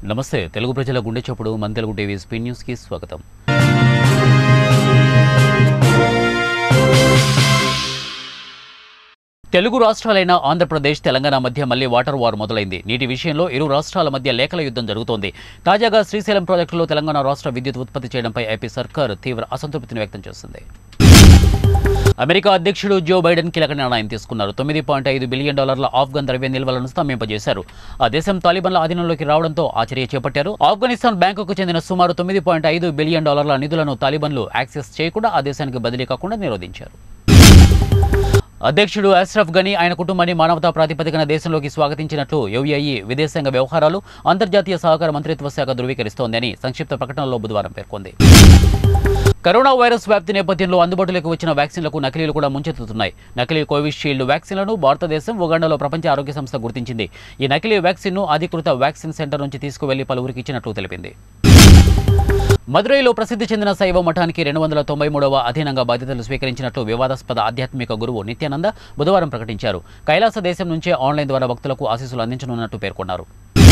నమస్తే తెలుగు ప్రజల గుండె చప్పుడు మన తెలుగు టీవీ స్పీన్ న్యూస్కి స్వాగతం తెలుగు రాష్ట్రాలైన ఆంధ్రప్రదేశ్ తెలంగాణ మధ్య మళ్లీ వాటర్ వార్ మొదలైంది నీటి విషయంలో ఇరు రాష్ట్రాల మధ్య లేఖల యుద్ధం జరుగుతోంది తాజాగా శ్రీశైలం ప్రాజెక్టులో తెలంగాణ రాష్ట్ర విద్యుత్ ఉత్పత్తి చేయడంపై ఏపీ సర్కార్ తీవ్ర అసంతృప్తిని వ్యక్తం చేసింది అమెరికా అధ్యక్షుడు జో బైడెన్ కీలక నిర్ణయం తీసుకున్నారు తొమ్మిది పాయింట్ ఐదు బిలియన్ డాలర్ల ఆఫ్ఘన్ ద్రవ్య నిల్వలను స్తంభింపజేశారు ఆ దేశం తాలిబాన్ల ఆధీనంలోకి రావడంతో ఆ చర్య చేపట్టారు ఆఫ్ఘనిస్తాన్ బ్యాంకుకు చెందిన సుమారు తొమ్మిది పాయింట్ ఐదు బిలియన్ డాలర్ల నిధులను తాలిబాన్లు యాక్సెస్ చేయకుండా ఆ దేశానికి బదిలీ కాకుండా నిరోధించారు అధ్యక్షుడు అష్రఫ్ గనీ ఆయన కుటుంబాన్ని మానవతా ప్రాతిపదికన దేశంలోకి స్వాగతించినట్లు యుఏఈ విదేశాంగ వ్యవహారాలు అంతర్జాతీయ సహకార మంత్రిత్వ శాఖ ధృవీకరిస్తోందని సంక్షిప్త ప్రకటనలో బుధవారం పేర్కొంది కరోనా వైరస్ వ్యాప్తి నేపథ్యంలో అందుబాటులోకి వచ్చిన వ్యాక్సిన్లకు నకిలీలు కూడా ముంచెత్తుతున్నాయి నకిలీ కోవిషీల్డ్ వ్యాక్సిన్లను భారతదేశం ఉగాండాలో ప్రపంచ ఆరోగ్య సంస్థ గుర్తించింది ఈ నకిలీ వ్యాక్సిన్ను అధికృత వ్యాక్సిన్ సెంటర్ నుంచి తీసుకువెళ్లి పలువురికి ఇచ్చినట్లు తెలిపింది మదురైలో ప్రసిద్ధి చెందిన శైవ మఠానికి రెండు వందల తొంభై మూడవ అధీనంగా బాధ్యతలు స్వీకరించినట్లు వివాదాస్పద ఆధ్యాత్మిక గురువు నిత్యానంద బుధవారం ప్రకటించారు కైలాస దేశం నుంచే ఆన్లైన్ ద్వారా భక్తులకు ఆశీస్సులు అందించనున్నట్టు పేర్కొన్నారు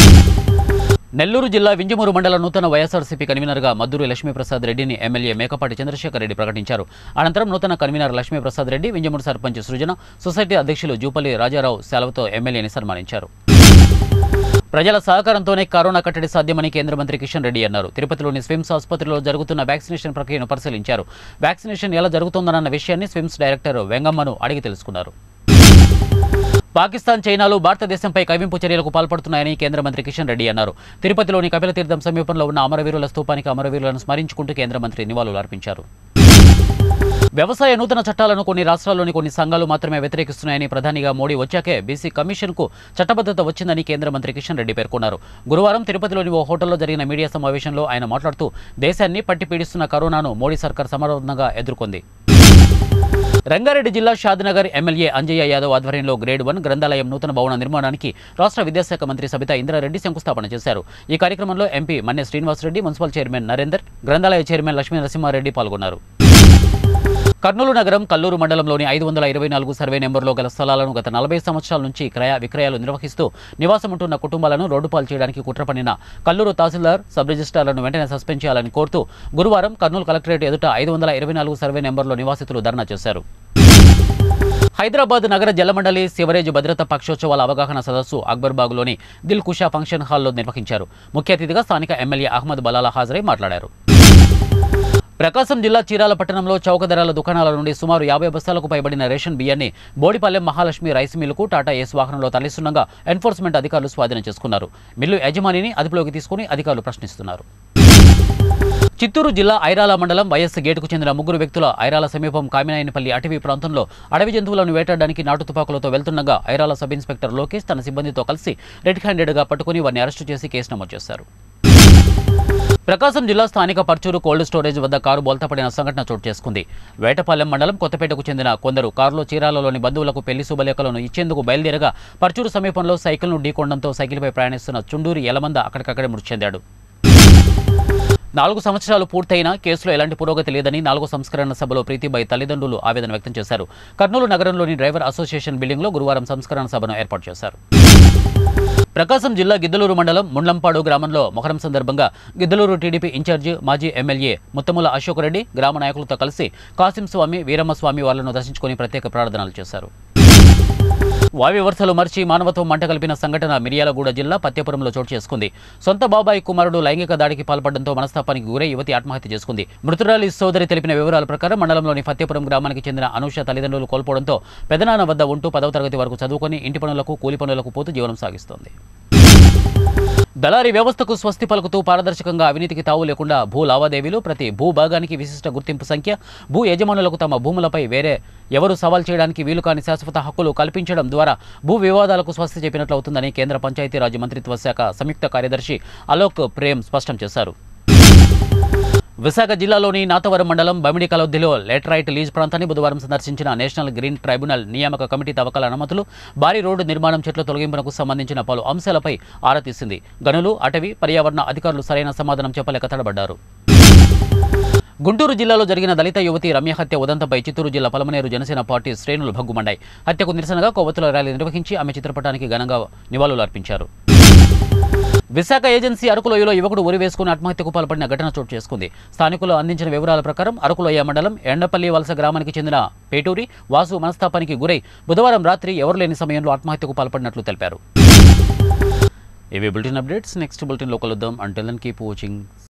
నెల్లూరు జిల్లా వింజమూరు మండల నూతన వైఎస్ఆర్సీపీ కన్వీనర్గా మద్దూరు లక్ష్మీప్రసాద్ రెడ్డిని ఎమ్మెల్యే మేకపాటి చంద్రశేఖర్ రెడ్డి ప్రకటించారు అనంతరం నూతన కన్వీనర్ లక్ష్మీప్రసాద్ రెడ్డి వింజమూరు సర్పంచ్ సృజన సొసైటీ అధ్యక్షులు జూపల్లి రాజారావు సెలవుతో ఎమ్మెల్యేని సన్మానించారు ప్రజల సహకారంతోనే కరోనా కట్టడి సాధ్యమని కేంద్ర మంత్రి కిషన్ రెడ్డి అన్నారు తిరుపతిలోని స్విమ్స్ ఆసుపత్రిలో జరుగుతున్న వ్యాక్సినేషన్ ప్రక్రియను పరిశీలించారు వ్యాక్సినేషన్ ఎలా జరుగుతోందన్న విషయాన్ని స్విమ్స్ డైరెక్టర్ వెంగమ్మను అడిగి తెలుసుకున్నారు పాకిస్తాన్ చైనాలు భారతదేశంపై కవింపు చర్యలకు పాల్పడుతున్నాయని కేంద్ర మంత్రి కిషన్ రెడ్డి అన్నారు తిరుపతిలోని కపిలతీర్థం సమీపంలో ఉన్న అమరవీరుల స్తూపానికి అమరవీరులను స్మరించుకుంటూ కేంద్ర మంత్రి నివాళులు అర్పించారు వ్యవసాయ నూతన చట్టాలను కొన్ని రాష్ట్రాల్లోని కొన్ని సంఘాలు మాత్రమే వ్యతిరేకిస్తున్నాయని ప్రధానిగా మోడీ వచ్చాకే బీసీ కమిషన్కు చట్టబద్ధత వచ్చిందని కేంద్ర మంత్రి కిషన్ రెడ్డి పేర్కొన్నారు గురువారం తిరుపతిలోని ఓ హోటల్లో జరిగిన మీడియా సమావేశంలో ఆయన మాట్లాడుతూ దేశాన్ని పట్టి పీడిస్తున్న కరోనాను మోడీ సర్కార్ సమర్థంగా ఎదుర్కొంది రంగారెడ్డి జిల్లా షాద్నగర్ ఎమ్మెల్యే అంజయ్య యాదవ్ ఆధ్వర్యంలో గ్రేడ్ వన్ గ్రంథాలయం నూతన భవన నిర్మాణానికి రాష్ట్ర విద్యాశాఖ మంత్రి సబితా ఇంద్రారెడ్డి శంకుస్థాపన చేశారు ఈ కార్యక్రమంలో MP Manne Srinivasreddy municipal chairman Narender గ్రంథాలయ చైర్మన్ లక్ష్మీ నరసింహారెడ్డి పాల్గొన్నారు కర్నూలు నగరం కల్లూరు మండలంలోని ఐదు వందల ఇరవై నాలుగు సర్వే నెంబర్లో గల స్థలాలను గత నలభై సంవత్సరాల నుంచి క్రయ విక్రయాలు నిర్వహిస్తూ నివాసం ఉంటున్న కుటుంబాలను రోడ్డు పాలు చేయడానికి కుట్ర పన్నిన కల్లూరు తహసీల్దార్ సబ్ రిజిస్ట్రార్లను వెంటనే సస్పెండ్ చేయాలని కోరుతూ గురువారం కర్నూలు కలెక్టరేట్ ఎదుట ఐదు వందల ఇరవై నాలుగు సర్వే నెంబర్లో నివాసితులు ధర్నా చేశారు హైదరాబాద్ నగర జలమండలి సివరేజ్ భద్రత పక్షోత్సవాల అవగాహన సదస్సు అక్బర్బాగ్లోని దిల్ కుషా ఫంక్షన్ హాల్లో నిర్వహించారు ముఖ్య అతిథిగా స్థానిక ఎమ్మెల్యే అహ్మద్ బలాలా హాజరై మాట్లాడారు ప్రకాశం జిల్లా చీరాల పట్టణంలో చౌక ధరల దుకాణాల నుండి సుమారు యాభై బస్తాలకు పైబడిన రేషన్ బియ్యాన్ని బోడిపాలెం మహాలక్ష్మి రైస్ మిల్లుకు టాటా ఏస్ వాహనంలో తరలిస్తుండగా ఎన్ఫోర్స్మెంట్ అధికారులు స్వాధీనం చేసుకున్నారు మిల్లు యజమానిని అదుపులోకి తీసుకుని అధికారులు ప్రశ్నిస్తున్నారు చిత్తూరు జిల్లా ఐరాల మండలం వైఎస్ గేటుకు చెందిన ముగ్గురు వ్యక్తుల ఐరాల సమీపం కామినాయనపల్లి అటవీ ప్రాంతంలో అడవి జంతువులను వేటాడడానికి నాటు తుపాకులతో వెళ్తుండగా ఐరాల సబ్ ఇన్స్పెక్టర్ లోకేష్ తన సిబ్బందితో కలిసి రెడ్ హ్యాండెడ్గా పట్టుకుని వారిని అరెస్టు చేసి కేసు నమోదు చేశారు ప్రకాశం జిల్లా స్థానిక పర్చూరు కోల్డ్ స్టోరేజ్ వద్ద కారు బోల్తపడిన సంఘటన చోటు చేసుకుంది వేటపాలెం మండలం కొత్తపేటకు చెందిన కొందరు కారులో చీరాలలోని బంధువులకు పెళ్లి శుభలేఖలను ఇచ్చేందుకు బయలుదేరగా పర్చూరు సమీపంలో సైకిల్ను ఢీకొనడంతో సైకిల్పై ప్రయాణిస్తున్న చుండూరి యలమంద అక్కడికక్కడే మృతి చెందాడు నాలుగు సంవత్సరాలు పూర్తయినా కేసులో ఎలాంటి పురోగతి లేదని నాలుగో సంస్కరణ సభలో ప్రీతిబాయి తల్లిదండ్రులు ఆవేదన వ్యక్తం చేశారు కర్నూలు నగరంలోని డ్రైవర్ అసోసియేషన్ బిల్డింగ్లో గురువారం సంస్కరణ సభను ఏర్పాటు చేశారు ప్రకాశం జిల్లా గిద్దలూరు మండలం ముండ్లంపాడు గ్రామంలో మొహరం సందర్భంగా గిద్దలూరు టీడీపీ ఇన్ఛార్జి మాజీ ఎమ్మెల్యే ముత్తముల అశోక్ రెడ్డి గ్రామ నాయకులతో కలిసి కాసిం స్వామి వీరమ్మస్వామి వాళ్లను దర్శించుకుని ప్రత్యేక ప్రార్థనలు చేశారు వావి వరుసలు మర్చి మానవత్వం మంట కలిపిన సంఘటన మిర్యాలగూడ జిల్లా పత్యపురంలో చోటు చేసుకుంది సొంత బాబాయి కుమారుడు లైంగిక దాడికి పాల్పడడంతో మనస్తాపానికి గురై యువతి ఆత్మహత్య చేసుకుంది మృతురాలి సోదరి తెలిపిన వివరాల ప్రకారం మండలంలోని ఫత్యపురం గ్రామానికి చెందిన అనూష తల్లిదండ్రులు కోల్పోవడంతో పెదనాన్న వద్ద ఉంటూ పదవ తరగతి వరకు చదువుకొని ఇంటి పనులకు కూలి పనులకు పోతూ జీవనం సాగిస్తోంది దళారీ వ్యవస్థకు స్వస్తి పలుకుతూ పారదర్శకంగా అవినీతికి తావు లేకుండా భూ లావాదేవీలు ప్రతి భూభాగానికి విశిష్ట గుర్తింపు సంఖ్య భూ యజమానులకు తమ భూములపై వేరే ఎవరు సవాల్ చేయడానికి వీలు కాని శాశ్వత హక్కులు కల్పించడం ద్వారా భూ వివాదాలకు స్వస్తి చెప్పినట్లు అవుతుందని కేంద్ర పంచాయతీరాజ్ మంత్రిత్వ శాఖ సంయుక్త కార్యదర్శి అలోక్ ప్రేమ్ స్పష్టం చేశారు విశాఖ జిల్లాలోని నాతవరం మండలం బమిడి కలొద్దిలో లేటరైట్ లీజ్ ప్రాంతాన్ని బుధవారం సందర్శించిన నేషనల్ గ్రీన్ ట్రైబ్యునల్ నియామక కమిటీ తవ్వకాల అనుమతులు భారీ రోడ్డు నిర్మాణం చెట్ల తొలగింపునకు సంబంధించిన పలు అంశాలపై ఆరా తీసింది గనులు అటవీ పర్యావరణ అధికారులు సరైన సమాధానం చెప్పలేక తడబడ్డారు గుంటూరు జిల్లాలో జరిగిన దళిత యువతి రమ్య హత్య ఉదంతంపై చిత్తూరు జిల్లా పలమనేరు జనసేన పార్టీ శ్రేణులు భగ్గుమండాయి హత్యకు నిరసనగా కొవ్వొత్తుల ర్యాలీ నిర్వహించి ఆమె చిత్రపటానికి ఘనంగా నివాళులు అర్పించారు విశాఖ ఏజెన్సీ అరకులోయలో యువకుడు ఉరి వేసుకుని ఆత్మహత్యకు పాల్పడిన ఘటన చోటు చేసుకుంది స్థానికులు అందించిన వివరాల ప్రకారం అరకులోయ మండలం ఎండపల్లి వలస గ్రామానికి చెందిన పేటూరి వాసు మనస్తాపానికి గురై బుధవారం రాత్రి ఎవరు లేని సమయంలో ఆత్మహత్యకు పాల్పడినట్లు తెలిపారు ఇవి బులెటిన్ అప్డేట్స్ నెక్స్ట్ బులెటిన్లో కలుద్దాం అంటెల్ కీప్ వాచింగ్